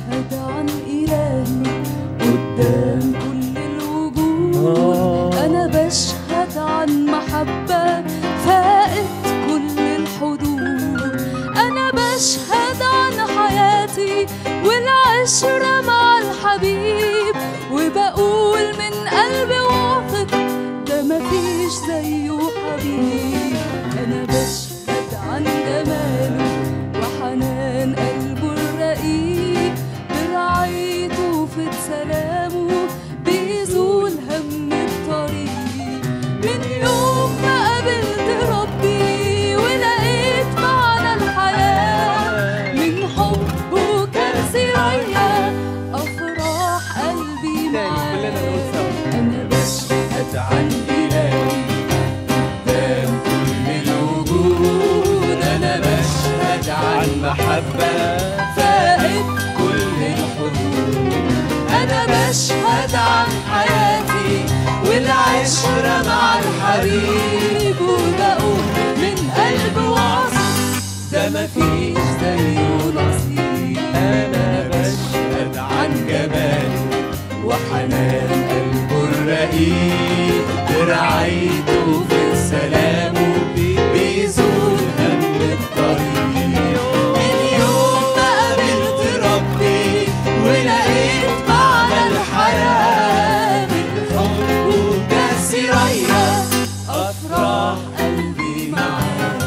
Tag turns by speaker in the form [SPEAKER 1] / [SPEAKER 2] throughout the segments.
[SPEAKER 1] بشهد عن إلهي قدام كل الوجود أنا بشهد عن محبة فائت كل الحدود أنا بشهد عن حياتي والعشرة مع الحبيب وبقول من قلبي واثق ده مفيش زيه حبيب أنا بشهد عن جماله وحنان قلبه الرقيق برعايته في سلامه بيزول هم الطريق من يوم ما قابلت ربي ولقيت معنى الحياة من حبه كان سرايا أفراح قلبي معاه أنا بشهد عن إلهي قدام كل الوجود أنا بشهد عن محبة فائت كل الحدود أنا بشهد عن حياتي والعشرة مع الحبيب وبقول من قلب واثق ده مفيش زيه نصيب أنا بشهد عن جماله وحنان قلبه الرقيق برعايته في سلامه بيزول هم الطريق من يوم ما قابلت ربي ولقيت معنى الحياة من حبه كسرية أفراح قلبي معاه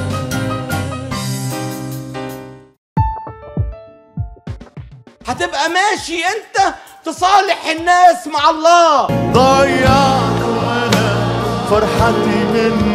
[SPEAKER 2] هتبقى ماشي انت تصالح الناس مع الله
[SPEAKER 3] ضيعت وانا فرحتي من